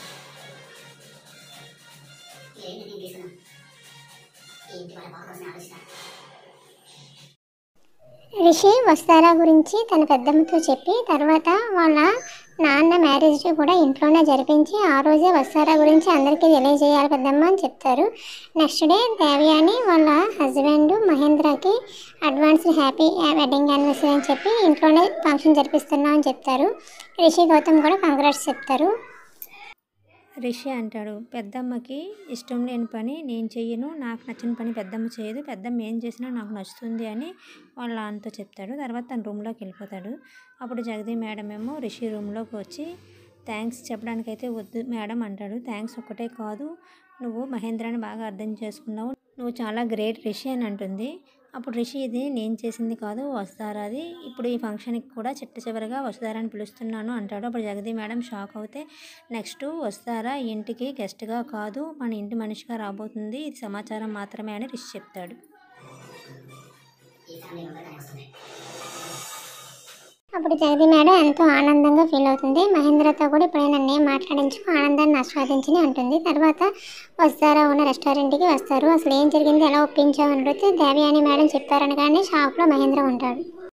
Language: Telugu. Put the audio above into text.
ఏంటి నేను తీసుకున్నా ఏంటి వాళ్ళ బాగా కోసం ఆలోచిస్తా రిషి వస్తారా గురించి తన పెద్దమ్మతో చెప్పి తర్వాత వాళ్ళ నాన్న మ్యారేజ్ డే కూడా ఇంట్లోనే జరిపించి ఆ రోజే వస్తారా గురించి అందరికీ తెలియజేయాలి పెద్దమ్మ అని చెప్తారు నెక్స్ట్ డే దేవయాని వాళ్ళ హస్బెండ్ మహేంద్రకి అడ్వాన్స్ హ్యాపీ వెడ్డింగ్ యానివర్సరీ అని చెప్పి ఇంట్లోనే ఫంక్షన్ జరిపిస్తున్నాం అని చెప్తారు రిషి గౌతమ్ కూడా కంగ్రాట్స్ చెప్తారు రిషి అంటాడు పెద్దమ్మకి ఇష్టం లేని పని నేను చెయ్యను నాకు నచ్చిన పని పెద్దమ్మ చేయదు పెద్దమ్మ ఏం చేసినా నాకు నచ్చుతుంది అని వాళ్ళ నాన్నతో చెప్తాడు తర్వాత తన రూమ్లోకి వెళ్ళిపోతాడు అప్పుడు జగదీ మేడం ఏమో రిషి రూమ్లోకి వచ్చి థ్యాంక్స్ చెప్పడానికైతే వద్దు మేడం అంటాడు థ్యాంక్స్ ఒక్కటే కాదు నువ్వు మహేంద్రాన్ని బాగా అర్థం చేసుకున్నావు నువ్వు చాలా గ్రేట్ రిషి అని అంటుంది అప్పుడు రిషి ఇది నేను చేసింది కాదు వస్తారాది ఇప్పుడు ఈ ఫంక్షన్కి కూడా చిట్ట చివరిగా వస్తారని పిలుస్తున్నాను అంటాడు అప్పుడు జగదీ మేడం షాక్ అవుతే నెక్స్ట్ వస్తారా ఇంటికి గెస్ట్గా కాదు మన ఇంటి మనిషిగా రాబోతుంది ఇది సమాచారం మాత్రమే అని రిషి చెప్తాడు ఈ ఫ్యామిలీ ఉండగానే వస్తుంది అప్పుడు జగది మేడం ఎంతో ఆనందంగా ఫీల్ అవుతుంది మహేంద్రతో కూడా ఇప్పుడే నన్ను ఏం మాట్లాడించుకో ఆనందాన్ని ఆస్వాదించని అంటుంది తర్వాత వస్తారా ఉన్న రెస్టారెంట్కి వస్తారు అసలు ఏం జరిగింది ఎలా ఒప్పించావు అని అడిగితే దేవయాని మేడం చెప్పారనగానే షాప్లో మహేంద్ర ఉంటాడు